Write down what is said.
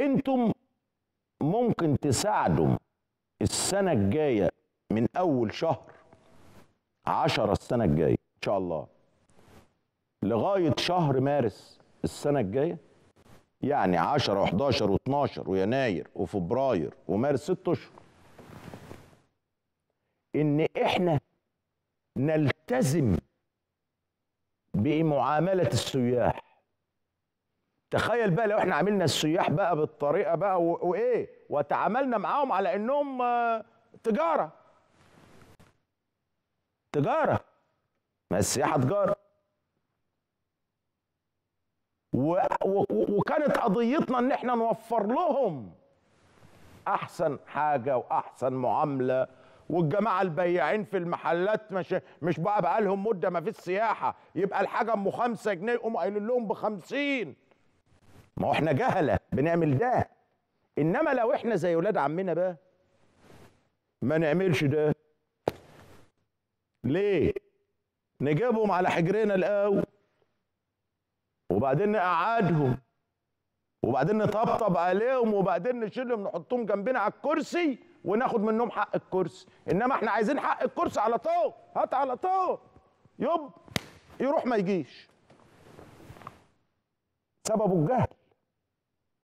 انتم ممكن تساعدوا السنة الجاية من أول شهر عشرة السنة الجاية إن شاء الله لغاية شهر مارس السنة الجاية يعني 10 و11 و12 ويناير وفبراير ومارس ست اشهر ان احنا نلتزم بمعامله السياح تخيل بقى لو احنا عملنا السياح بقى بالطريقه بقى و- وايه وتعاملنا معاهم على انهم آه، تجاره تجاره ما السياحه تجاره و... و... وكانت قضيتنا ان احنا نوفر لهم احسن حاجه واحسن معامله والجماعه البياعين في المحلات مش مش بقى بقى لهم مده ما فيش سياحه يبقى الحاجه ام 5 جنيه يقوموا قايلين لهم ب 50 ما هو احنا جهله بنعمل ده انما لو احنا زي ولاد عمنا بقى ما نعملش ده ليه نجيبهم على حجرنا الاول وبعدين نقعدهم وبعدين نطبطب عليهم وبعدين نشيلهم نحطهم جنبنا على الكرسي وناخد منهم حق الكرسي انما احنا عايزين حق الكرسي على طول هات على طول يب يروح ما يجيش سببه الجهل